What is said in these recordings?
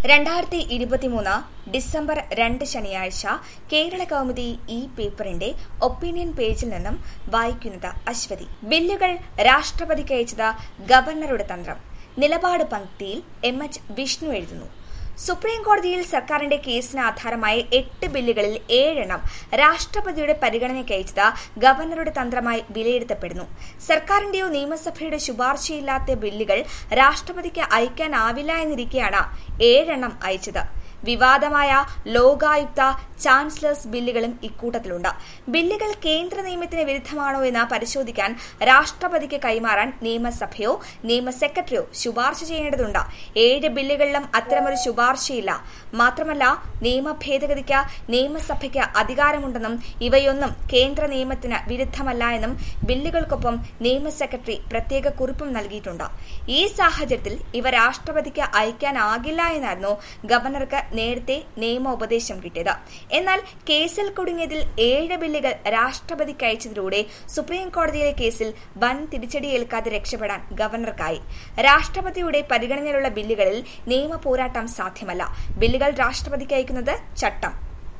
രണ്ടായിരത്തി ഇരുപത്തിമൂന്ന് ഡിസംബർ രണ്ട് ശനിയാഴ്ച കേരള കൗമുദി ഈ പേപ്പറിന്റെ ഒപ്പീനിയൻ പേജിൽ നിന്നും വായിക്കുന്നത് അശ്വതി ബില്ലുകൾ രാഷ്ട്രപതിക്ക് അയച്ചത് ഗവർണറുടെ തന്ത്രം നിലപാട് പങ്ക്തിയിൽ എം എച്ച് വിഷ്ണു എഴുതുന്നു സുപ്രീം കോടതിയിൽ സർക്കാരിന്റെ കേസിന് ആധാരമായ എട്ട് ബില്ലുകളിൽ ഏഴെണ്ണം രാഷ്ട്രപതിയുടെ പരിഗണനയ്ക്ക് അയച്ചത് ഗവർണറുടെ തന്ത്രമായി വിലയിരുത്തപ്പെടുന്നു സർക്കാരിന്റെയോ നിയമസഭയുടെ ശുപാർശയില്ലാത്ത ബില്ലുകൾ രാഷ്ട്രപതിക്ക് അയക്കാനാവില്ല എന്നിരിക്കെയാണ് ഏഴെണ്ണം അയച്ചത് വിവാദമായ ലോകായുക്ത ചാൻസലേഴ്സ് ബില്ലുകളും ഇക്കൂട്ടത്തിലുണ്ട് ബില്ലുകൾ കേന്ദ്ര നിയമത്തിന് വിരുദ്ധമാണോ എന്ന് പരിശോധിക്കാൻ രാഷ്ട്രപതിക്ക് കൈമാറാൻ നിയമസഭയോ നിയമ സെക്രട്ടറിയോ ശുപാർശ ചെയ്യേണ്ടതുണ്ട് ഏഴ് ബില്ലുകളിലും അത്തരമൊരു ശുപാർശയില്ല മാത്രമല്ല നിയമ ഭേദഗതിക്ക് നിയമസഭയ്ക്ക് അധികാരമുണ്ടെന്നും ഇവയൊന്നും കേന്ദ്ര നിയമത്തിന് വിരുദ്ധമല്ല എന്നും ബില്ലുകൾക്കൊപ്പം നിയമ സെക്രട്ടറി പ്രത്യേക കുറിപ്പും നൽകിയിട്ടുണ്ട് ഈ സാഹചര്യത്തിൽ ഇവ രാഷ്ട്രപതിക്ക് അയക്കാനാകില്ല എന്നായിരുന്നു ഗവർണർക്ക് നേരത്തെ നിയമോപദേശം കിട്ടിയത് എന്നാൽ കേസിൽ കുടുങ്ങിയതിൽ ഏഴ് ബില്ലുകൾ രാഷ്ട്രപതിക്ക് അയച്ചതിലൂടെ സുപ്രീം കോടതിയിലെ കേസിൽ വൻ തിരിച്ചടിയേൽക്കാതെ രക്ഷപ്പെടാൻ ഗവർണർക്കായി രാഷ്ട്രപതിയുടെ പരിഗണനയിലുള്ള ബില്ലുകളിൽ നിയമ പോരാട്ടം സാധ്യമല്ല ബില്ലുകൾ രാഷ്ട്രപതിക്ക് അയക്കുന്നത് ചട്ടം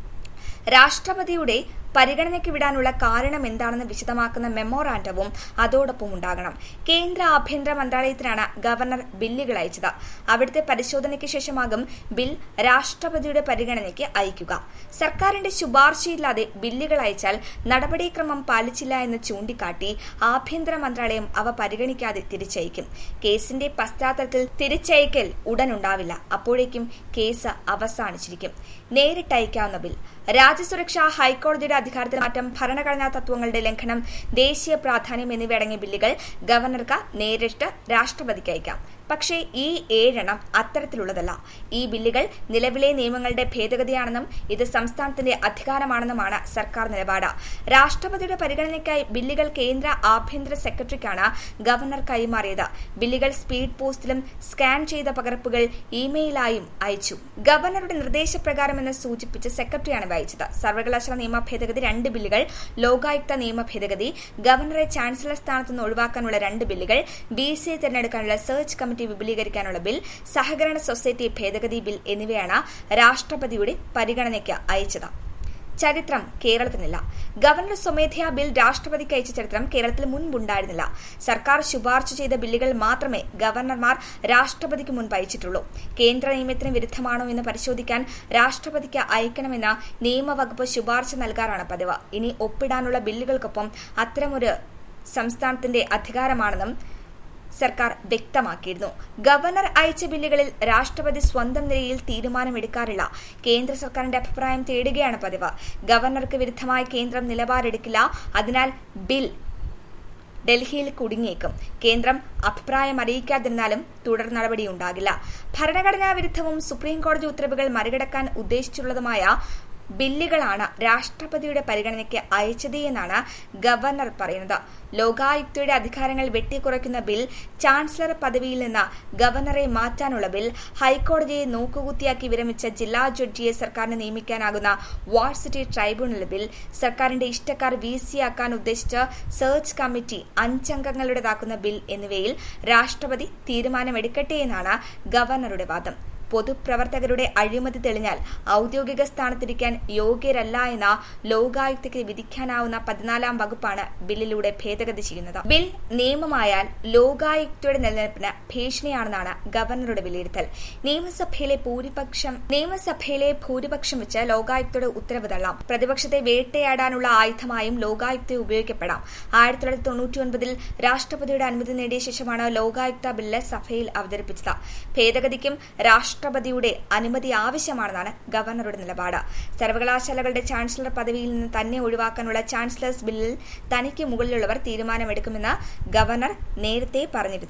രാഷ്ട്രപതിയുടെ പരിഗണനയ്ക്ക് വിടാനുള്ള കാരണം എന്താണെന്ന് വിശദമാക്കുന്ന മെമ്മോറാണ്ടവും അതോടൊപ്പം ഉണ്ടാകണം കേന്ദ്ര ആഭ്യന്തര മന്ത്രാലയത്തിനാണ് ഗവർണർ ബില്ലുകൾ അയച്ചത് അവിടുത്തെ പരിശോധനയ്ക്ക് ശേഷമാകും ബിൽ രാഷ്ട്രപതിയുടെ പരിഗണനയ്ക്ക് അയക്കുക സർക്കാരിന്റെ ശുപാർശയില്ലാതെ ബില്ലുകൾ അയച്ചാൽ നടപടിക്രമം പാലിച്ചില്ല എന്ന് ചൂണ്ടിക്കാട്ടി ആഭ്യന്തര മന്ത്രാലയം അവ പരിഗണിക്കാതെ തിരിച്ചയക്കും കേസിന്റെ പശ്ചാത്തലത്തിൽ തിരിച്ചയക്കൽ ഉടനുണ്ടാവില്ല അപ്പോഴേക്കും കേസ് അവസാനിച്ചിരിക്കും നേരിട്ടയക്കാവുന്ന ബിൽ രാജ്യസുരക്ഷ ഹൈക്കോടതിയുടെ അധികാരത്തിൽ മാറ്റം ഭരണഘടനാ തത്വങ്ങളുടെ ലംഘനം ദേശീയ പ്രാധാന്യം എന്നിവയടങ്ങിയ ബില്ലുകൾ ഗവർണർക്ക് നേരിട്ട് രാഷ്ട്രപതിക്ക് അയക്കാം പക്ഷേ ഈ ഏഴെണ്ണം അത്തരത്തിലുള്ളതല്ല ഈ ബില്ലുകൾ നിലവിലെ നിയമങ്ങളുടെ ഭേദഗതിയാണെന്നും ഇത് സംസ്ഥാനത്തിന്റെ അധികാരമാണെന്നുമാണ് സർക്കാർ നിലപാട് രാഷ്ട്രപതിയുടെ പരിഗണനയ്ക്കായി ബില്ലുകൾ കേന്ദ്ര ആഭ്യന്തര സെക്രട്ടറിക്കാണ് ഗവർണർ കൈമാറിയത് ബില്ലുകൾ സ്പീഡ് പോസ്റ്റിലും സ്കാൻ ചെയ്ത പകർപ്പുകൾ ഇമെയിലായും അയച്ചു ഗവർണറുടെ നിർദ്ദേശപ്രകാരമെന്ന് സൂചിപ്പിച്ച് സെക്രട്ടറിയാണ് വായിച്ചത് സർവകലാശാല നിയമ ഭേദഗതി രണ്ട് ബില്ലുകൾ ലോകായുക്ത നിയമ ഭേദഗതി ഗവർണറെ ചാൻസലർ സ്ഥാനത്ത് നിന്ന് ഒഴിവാക്കാനുള്ള രണ്ട് ബില്ലുകൾ ബി സി എ തിരഞ്ഞെടുക്കാനുള്ള സെർച്ച് കമ്മിറ്റി വിപുലീകരിക്കാനുള്ള ബിൽ സഹകരണ സൊസൈറ്റി ഭേദഗതി ബിൽ എന്നിവയാണ് രാഷ്ട്രപതിയുടെ പരിഗണനയ്ക്ക് അയച്ചത് ചരിത്രം കേരളത്തിനില്ല ഗവർണർ സ്വമേധയാ ബിൽ രാഷ്ട്രപതിക്ക് അയച്ച ചരിത്രം കേരളത്തിൽ മുൻപുണ്ടായിരുന്നില്ല സർക്കാർ ശുപാർശ ചെയ്ത ബില്ലുകൾ മാത്രമേ ഗവർണർമാർ രാഷ്ട്രപതിക്ക് മുൻപ് അയച്ചിട്ടുള്ളൂ കേന്ദ്ര നിയമത്തിന് വിരുദ്ധമാണോ എന്ന് പരിശോധിക്കാൻ രാഷ്ട്രപതിക്ക് അയക്കണമെന്ന നിയമവകുപ്പ് ശുപാർശ നൽകാറാണ് പതിവ് ഇനി ഒപ്പിടാനുള്ള ബില്ലുകൾക്കൊപ്പം അത്തരമൊരു സംസ്ഥാനത്തിന്റെ അധികാരമാണെന്നും സർക്കാർ വ്യക്തമാക്കിയിരുന്നു ഗവർണർ അയച്ച ബില്ലുകളിൽ രാഷ്ട്രപതി സ്വന്തം നിലയിൽ തീരുമാനമെടുക്കാറില്ല കേന്ദ്ര സർക്കാരിന്റെ അഭിപ്രായം തേടുകയാണ് പതിവ് ഗവർണർക്ക് വിരുദ്ധമായി കേന്ദ്രം നിലപാടെടുക്കില്ല അതിനാൽ ബിൽ ഡൽഹിയിൽ കുടുങ്ങിയേക്കും കേന്ദ്രം അഭിപ്രായം അറിയിക്കാതിരുന്നാലും തുടർ നടപടിയുണ്ടാകില്ല ഭരണഘടനാ വിരുദ്ധവും സുപ്രീം കോടതി ഉത്തരവുകൾ മറികടക്കാൻ ഉദ്ദേശിച്ചുള്ളതുമായ ബില്ലുകളാണ് രാഷ്ട്രപതിയുടെ പരിഗണനയ്ക്ക് അയച്ചത് എന്നാണ് ഗവർണർ പറയുന്നത് ലോകായുക്തയുടെ അധികാരങ്ങൾ വെട്ടിക്കുറയ്ക്കുന്ന ബിൽ ചാൻസലർ പദവിയിൽ നിന്ന് ഗവർണറെ മാറ്റാനുള്ള ബിൽ ഹൈക്കോടതിയെ നോക്കുകുത്തിയാക്കി വിരമിച്ച ജില്ലാ ജഡ്ജിയെ സർക്കാരിന് നിയമിക്കാനാകുന്ന വാർസിറ്റി ട്രൈബ്യൂണൽ ബിൽ സർക്കാരിന്റെ ഇഷ്ടക്കാർ വി സിയാക്കാൻ ഉദ്ദേശിച്ച സെർച്ച് കമ്മിറ്റി അഞ്ചംഗങ്ങളുടേതാക്കുന്ന ബിൽ എന്നിവയിൽ രാഷ്ട്രപതി തീരുമാനമെടുക്കട്ടെ എന്നാണ് ഗവർണറുടെ വാദം പൊതുപ്രവർത്തകരുടെ അഴിമതി തെളിഞ്ഞാൽ ഔദ്യോഗിക സ്ഥാനത്തിരിക്കാൻ യോഗ്യരല്ല എന്ന ലോകായുക്തയ്ക്ക് വിധിക്കാനാവുന്ന പതിനാലാം വകുപ്പാണ് ബില്ലിലൂടെ ഭേദഗതി ചെയ്യുന്നത് ബിൽ നിയമമായാൽ ലോകായുക്തയുടെ നിലനിൽപ്പിന് ഭീഷണിയാണെന്നാണ് ഗവർണറുടെ വിലയിരുത്തൽ നിയമസഭയിലെ ഭൂരിപക്ഷം നിയമസഭയിലെ ഭൂരിപക്ഷം വെച്ച് ലോകായുക്തയുടെ ഉത്തരവ് തള്ളാം പ്രതിപക്ഷത്തെ വേട്ടയാടാനുള്ള ആയുധമായും ലോകായുക്തയെ ഉപയോഗിക്കപ്പെടാം ആയിരത്തി തൊള്ളായിരത്തി തൊണ്ണൂറ്റിയൊൻപതിൽ രാഷ്ട്രപതിയുടെ അനുമതി നേടിയ ശേഷമാണ് ലോകായുക്ത ബില്ല് സഭയിൽ അവതരിപ്പിച്ചത് ഭേദഗതിക്കും രാഷ്ട്ര രാഷ്ട്രപതിയുടെ അനുമതി ആവശ്യമാണെന്നാണ് ഗവർണറുടെ നിലപാട് സർവകലാശാലകളുടെ ചാൻസലർ പദവിയിൽ നിന്ന് തന്നെ ഒഴിവാക്കാനുള്ള ചാൻസലേഴ്സ് ബില്ലിൽ തനിക്ക് മുകളിലുള്ളവർ തീരുമാനമെടുക്കുമെന്ന് ഗവർണർ നേരത്തെ പറഞ്ഞിരുന്നു